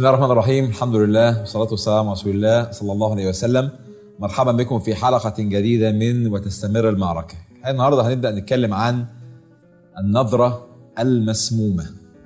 الله الرحمن الرحيم الحمد لله والصلاة والسلام على رسول الله صلى الله عليه وسلم مرحبا بكم في حلقة جديدة من وتستمر المعركة النهاردة هنبدأ نتكلم عن النظرة المسمومة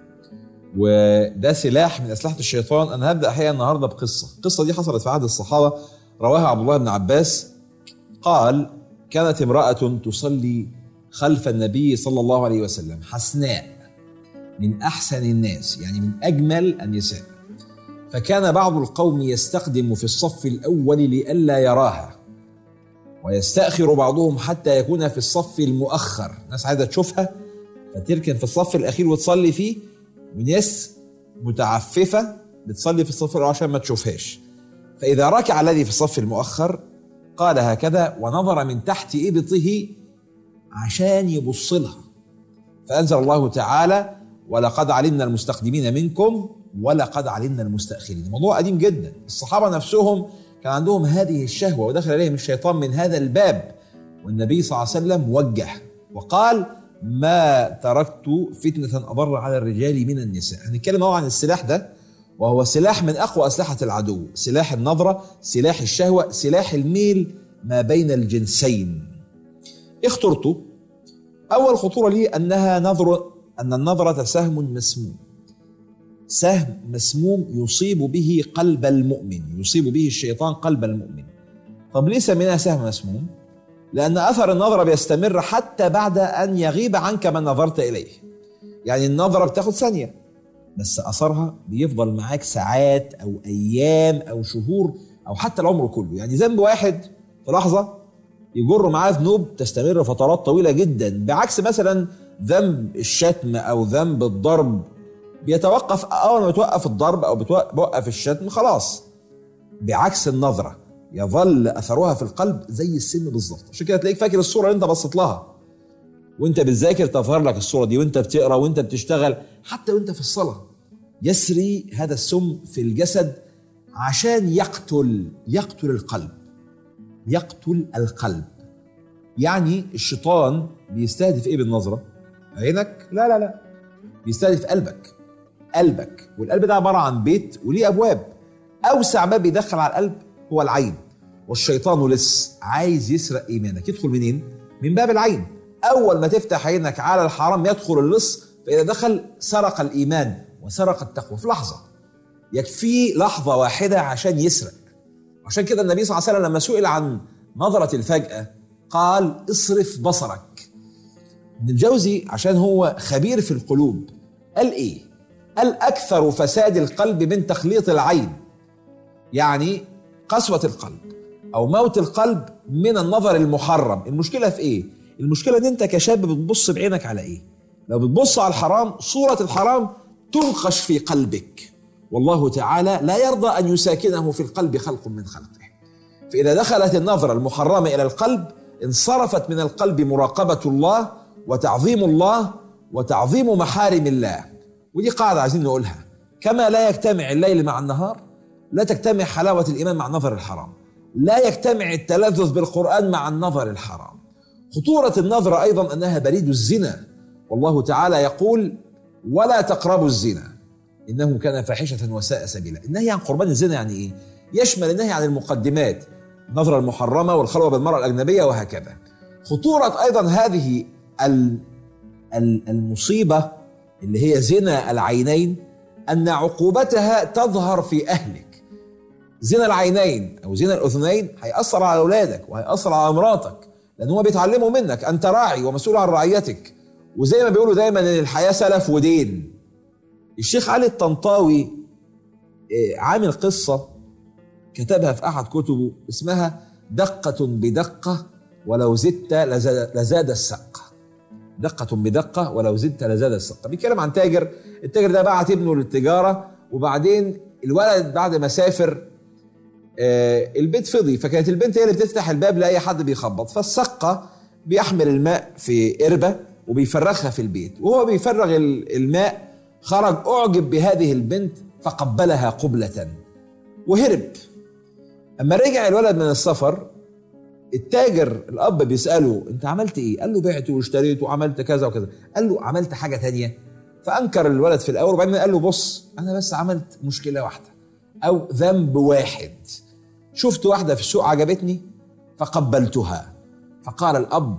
وده سلاح من أسلحة الشيطان أنا هبدأ حقيقة النهاردة بقصة القصة دي حصلت في عهد الصحابة رواها عبد الله بن عباس قال كانت امرأة تصلي خلف النبي صلى الله عليه وسلم حسناء من أحسن الناس يعني من أجمل النساء فكان بعض القوم يستخدم في الصف الأول لئلا يراها ويستأخر بعضهم حتى يكون في الصف المؤخر ناس عايزة تشوفها فتركن في الصف الأخير وتصلي فيه وناس متعففة بتصلي في الصف الأول عشان ما تشوفهاش فإذا ركع الذي في الصف المؤخر قال هكذا ونظر من تحت إبطه عشان يبص لها فأنزل الله تعالى ولقد علمنا المستقدمين منكم ولقد علمنا المستأخرين موضوع قديم جدا الصحابة نفسهم كان عندهم هذه الشهوة ودخل عليهم الشيطان من هذا الباب والنبي صلى الله عليه وسلم وجه وقال ما تركت فتنة أضر على الرجال من النساء هنتكلم هو عن السلاح ده وهو سلاح من أقوى أسلحة العدو سلاح النظرة سلاح الشهوة سلاح الميل ما بين الجنسين ايه خطورته أول خطورة لي أنها نظر أن النظرة سهم مسموم سهم مسموم يصيب به قلب المؤمن يصيب به الشيطان قلب المؤمن طب ليه سميناها سهم مسموم لأن أثر النظرة بيستمر حتى بعد أن يغيب عنك من نظرت إليه يعني النظرة بتاخد ثانية بس أثرها بيفضل معاك ساعات أو أيام أو شهور أو حتى العمر كله يعني ذنب واحد في لحظة يجر معاه ذنوب تستمر فترات طويلة جدا بعكس مثلا ذنب الشتم أو ذنب الضرب بيتوقف أول ما بتوقف الضرب أو بتوقف الشتم خلاص بعكس النظرة يظل أثرها في القلب زي السن بالظبط عشان كده تلاقيك فاكر الصورة اللي أنت بصيت لها وأنت بتذاكر تظهر لك الصورة دي وأنت بتقرأ وأنت بتشتغل حتى وأنت في الصلاة يسري هذا السم في الجسد عشان يقتل يقتل القلب يقتل القلب يعني الشيطان بيستهدف ايه بالنظره عينك لا لا لا بيستهدف قلبك قلبك والقلب ده عباره عن بيت وليه ابواب اوسع باب بيدخل على القلب هو العين والشيطان لص عايز يسرق ايمانك يدخل منين من باب العين اول ما تفتح عينك على الحرام يدخل اللص فاذا دخل سرق الايمان وسرق التقوى في لحظه يكفي لحظه واحده عشان يسرق عشان كده النبي صلى الله عليه وسلم لما سئل عن نظره الفجاه قال اصرف بصرك ابن الجوزي عشان هو خبير في القلوب قال ايه قال اكثر فساد القلب من تخليط العين يعني قسوة القلب او موت القلب من النظر المحرم المشكلة في ايه المشكلة ان انت كشاب بتبص بعينك على ايه لو بتبص على الحرام صورة الحرام تنقش في قلبك والله تعالى لا يرضى ان يساكنه في القلب خلق من خلقه فاذا دخلت النظرة المحرمة الى القلب انصرفت من القلب مراقبة الله وتعظيم الله وتعظيم محارم الله ودي قاعدة عايزين نقولها كما لا يجتمع الليل مع النهار لا تجتمع حلاوة الإيمان مع نظر الحرام لا يجتمع التلذذ بالقرآن مع النظر الحرام خطورة النظرة أيضا أنها بريد الزنا والله تعالى يقول ولا تقربوا الزنا إنه كان فاحشة وساء سبيلا النهي عن قربان الزنا يعني إيه؟ يشمل النهي عن المقدمات النظرة المحرمة والخلوة بالمرأة الأجنبية وهكذا خطورة أيضا هذه المصيبة اللي هي زنا العينين أن عقوبتها تظهر في أهلك زنا العينين أو زنا الأذنين هيأثر على أولادك وهيأثر على مراتك لأن هم بيتعلموا منك أنت راعي ومسؤول عن رعيتك وزي ما بيقولوا دايما أن الحياة سلف ودين الشيخ علي الطنطاوي عامل قصة كتبها في أحد كتبه اسمها دقة بدقة ولو زدت لزاد السقة دقة بدقة ولو زدت لزاد السقة بيتكلم عن تاجر التاجر ده بعت ابنه للتجارة وبعدين الولد بعد ما سافر آه البيت فضي فكانت البنت هي اللي بتفتح الباب لأي حد بيخبط فالسقة بيحمل الماء في قربة وبيفرغها في البيت وهو بيفرغ الماء خرج أعجب بهذه البنت فقبلها قبلة وهرب اما رجع الولد من السفر التاجر الاب بيساله انت عملت ايه قال له بعت واشتريت وعملت كذا وكذا قال له عملت حاجه تانية فانكر الولد في الاول وبعدين قال له بص انا بس عملت مشكله واحده او ذنب واحد شفت واحده في السوق عجبتني فقبلتها فقال الاب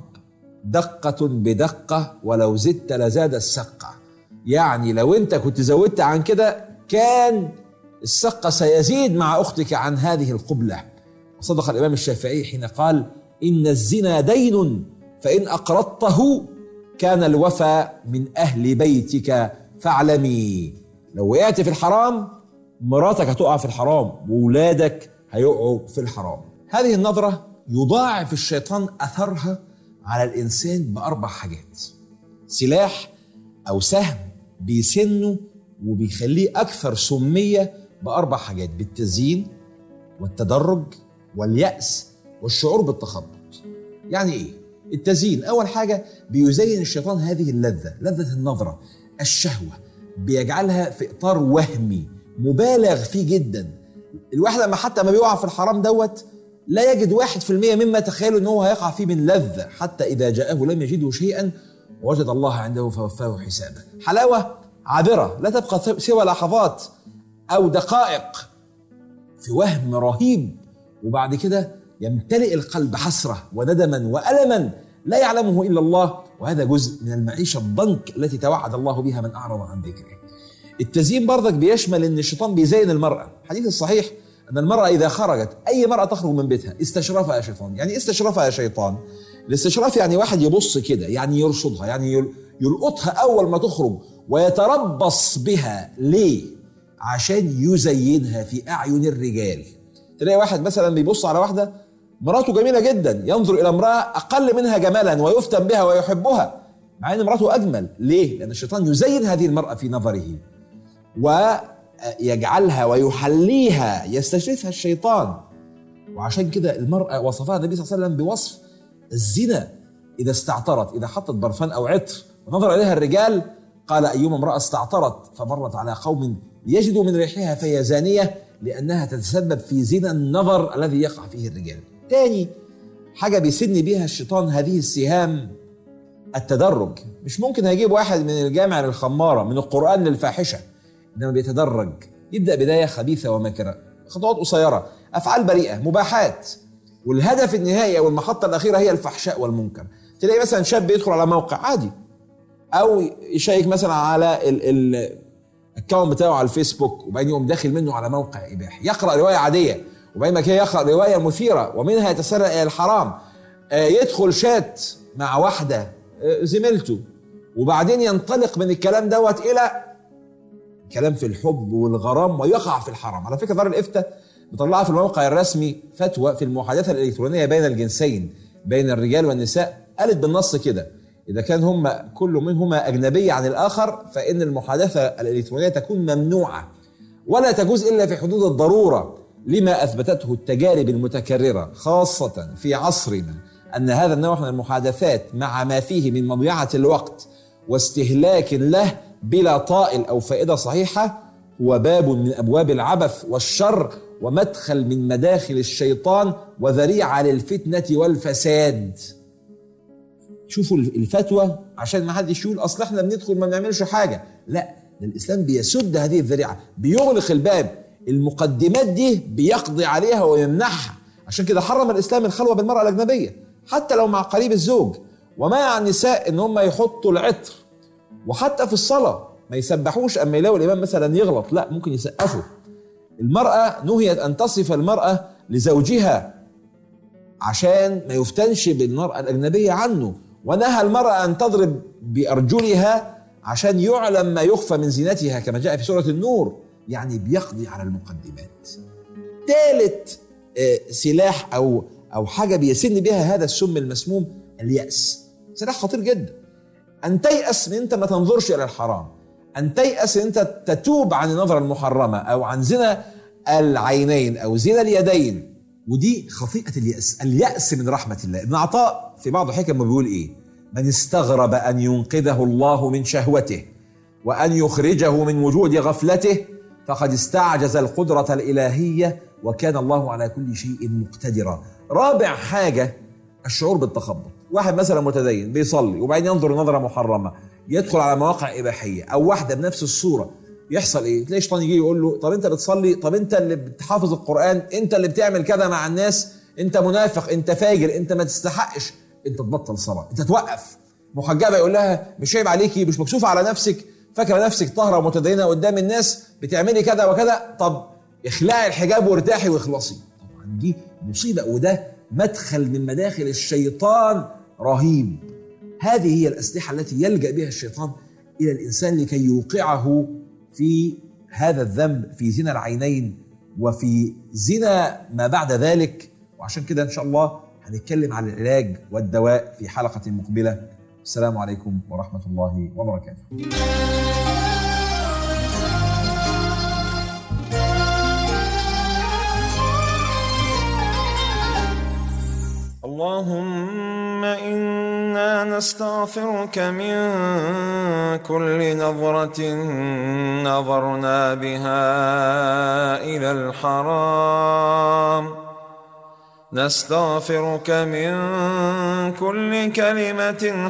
دقه بدقه ولو زدت لزاد السقه يعني لو انت كنت زودت عن كده كان السقه سيزيد مع اختك عن هذه القبله وصدق الامام الشافعي حين قال ان الزنا دين فان اقرضته كان الوفى من اهل بيتك فاعلمي لو وقعت في الحرام مراتك هتقع في الحرام وولادك هيقعوا في الحرام هذه النظرة يضاعف الشيطان أثرها على الإنسان بأربع حاجات سلاح أو سهم بيسنه وبيخليه أكثر سمية بأربع حاجات بالتزيين والتدرج واليأس والشعور بالتخبط يعني إيه؟ التزيين أول حاجة بيزين الشيطان هذه اللذة لذة النظرة الشهوة بيجعلها في إطار وهمي مبالغ فيه جدا الواحد لما حتى ما بيقع في الحرام دوت لا يجد واحد في المية مما تخيلوا ان هو هيقع فيه من لذة حتى إذا جاءه لم يجده شيئا وجد الله عنده فوفاه حسابه حلاوة عابرة لا تبقى سوى لحظات أو دقائق في وهم رهيب وبعد كده يمتلئ القلب حسرة وندما وألما لا يعلمه إلا الله وهذا جزء من المعيشة الضنك التي توعد الله بها من أعرض عن ذكره التزيين برضك بيشمل ان الشيطان بيزين المراه الحديث الصحيح ان المراه اذا خرجت اي مراه تخرج من بيتها استشرفها شيطان يعني استشرفها شيطان الاستشراف يعني واحد يبص كده يعني يرصدها يعني يلقطها اول ما تخرج ويتربص بها ليه عشان يزينها في اعين الرجال تلاقي واحد مثلا بيبص على واحده مراته جميله جدا ينظر الى امراه اقل منها جمالا ويفتن بها ويحبها مع ان امراته اجمل ليه لان الشيطان يزين هذه المراه في نظره ويجعلها ويحليها يستشرفها الشيطان وعشان كده المرأة وصفها النبي صلى الله عليه وسلم بوصف الزنا إذا استعطرت إذا حطت برفان أو عطر ونظر إليها الرجال قال أيما امرأة استعطرت فمرت على قوم يجدوا من ريحها فهي زانية لأنها تتسبب في زنا النظر الذي يقع فيه الرجال تاني حاجة بيسن بيها الشيطان هذه السهام التدرج مش ممكن هيجيب واحد من الجامع للخمارة من القرآن للفاحشة انما بيتدرج يبدا بدايه خبيثه وماكره خطوات قصيره افعال بريئه مباحات والهدف النهائي او المحطه الاخيره هي الفحشاء والمنكر تلاقي مثلا شاب يدخل على موقع عادي او يشيك مثلا على الاكونت بتاعه على الفيسبوك وبعدين يقوم داخل منه على موقع اباحي يقرا روايه عاديه وبعدين ما كده يقرا روايه مثيره ومنها يتسرع الى الحرام يدخل شات مع واحده زميلته وبعدين ينطلق من الكلام دوت الى كلام في الحب والغرام ويقع في الحرام على فكره دار الافتاء مطلعه في الموقع الرسمي فتوى في المحادثه الالكترونيه بين الجنسين بين الرجال والنساء قالت بالنص كده اذا كان هم كل منهما اجنبيه عن الاخر فان المحادثه الالكترونيه تكون ممنوعه ولا تجوز الا في حدود الضروره لما اثبتته التجارب المتكرره خاصه في عصرنا ان هذا النوع من المحادثات مع ما فيه من مضيعه الوقت واستهلاك له بلا طائل او فائده صحيحه هو باب من ابواب العبث والشر ومدخل من مداخل الشيطان وذريعه للفتنه والفساد. شوفوا الفتوى عشان ما حدش يقول اصل احنا بندخل ما بنعملش حاجه، لا ده الاسلام بيسد هذه الذريعه، بيغلق الباب، المقدمات دي بيقضي عليها ويمنعها، عشان كده حرم الاسلام الخلوه بالمراه الاجنبيه، حتى لو مع قريب الزوج، ومنع النساء ان هم يحطوا العطر وحتى في الصلاة ما يسبحوش أما يلاقوا الإمام مثلا يغلط لا ممكن يسقفوا المرأة نهيت أن تصف المرأة لزوجها عشان ما يفتنش بالمرأة الأجنبية عنه ونهى المرأة أن تضرب بأرجلها عشان يعلم ما يخفى من زينتها كما جاء في سورة النور يعني بيقضي على المقدمات ثالث سلاح أو أو حاجة بيسن بها هذا السم المسموم اليأس سلاح خطير جدا أن تيأس من أنت ما تنظرش إلى الحرام أن تيأس أن أنت تتوب عن النظرة المحرمة أو عن زنا العينين أو زنا اليدين ودي خطيئة اليأس اليأس من رحمة الله ابن عطاء في بعض حكمه بيقول إيه من استغرب أن ينقذه الله من شهوته وأن يخرجه من وجود غفلته فقد استعجز القدرة الإلهية وكان الله على كل شيء مقتدرا رابع حاجة الشعور بالتخبط واحد مثلا متدين بيصلي وبعدين ينظر نظرة محرمة يدخل على مواقع اباحيه او واحده بنفس الصوره يحصل ايه؟ تلاقي الشيطان يجي يقول له طب انت بتصلي طب انت اللي بتحافظ القران انت اللي بتعمل كذا مع الناس انت منافق انت فاجر انت ما تستحقش انت تبطل صلاه انت توقف محجبه يقول لها مش عيب عليكي مش مكسوفه على نفسك فاكره نفسك طاهره ومتدينه قدام الناس بتعملي كذا وكذا طب اخلعي الحجاب وارتاحي واخلصي طبعا دي مصيبه وده مدخل من مداخل الشيطان رهيب هذه هي الاسلحه التي يلجا بها الشيطان الى الانسان لكي يوقعه في هذا الذنب في زنا العينين وفي زنا ما بعد ذلك وعشان كده ان شاء الله هنتكلم عن العلاج والدواء في حلقه مقبله السلام عليكم ورحمه الله وبركاته اللهم إنا نستغفرك من كل نظرة نظرنا بها إلى الحرام نستغفرك من كل كلمة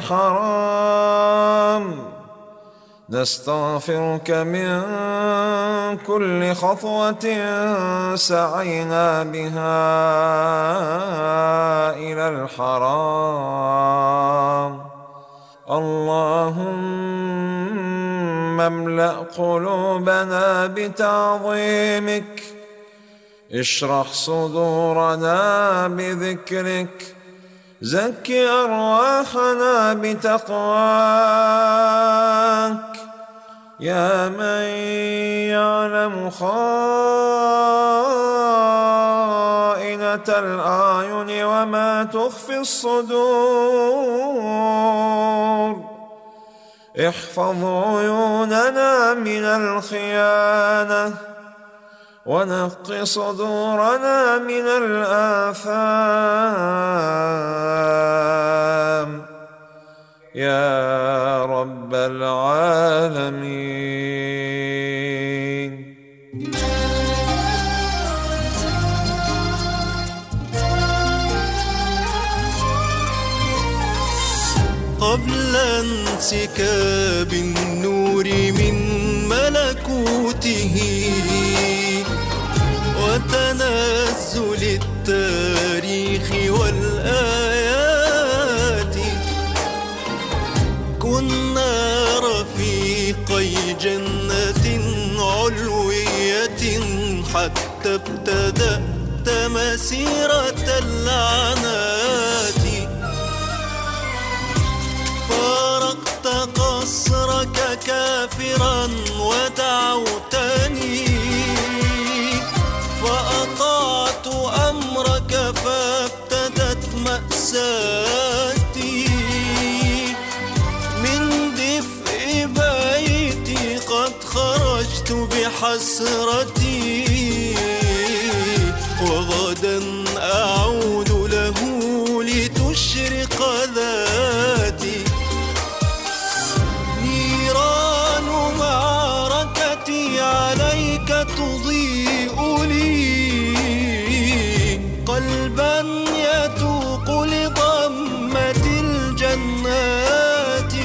حرام نستغفرك من كل خطوة سعينا بها إلى الحرام اللهم املأ قلوبنا بتعظيمك اشرح صدورنا بذكرك زك أرواحنا بتقواك يا من يعلم خائنة الأعين وما تخفي الصدور احفظ عيوننا من الخيانة ونق صدورنا من الآثام يا رب العالمين قبل انسكاب النور من ملكوته وتنزل التاريخ والآيات كنا رفيقي جنة علوية حتى ابتدأت مسيرة اللعنات فارقت قصرك كافرا ودعوتني فأطعت أمرك فابتدت مأساتي من دفء بيتي قد خرجت بحسرتي وغدا أعود له لتشرق ذاتي نيران معركتي عليك تضيء لي قلبا يتوق لضمة الجنات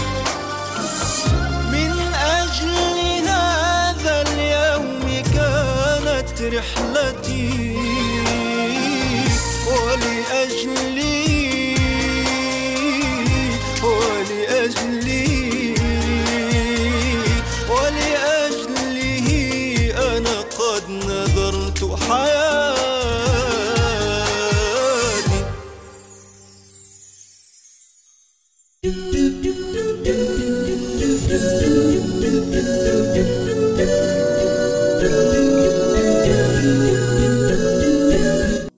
من أجل هذا اليوم كانت رحلتي ولأجلي ولأجلي ولأجله أنا قد نذرت حياتي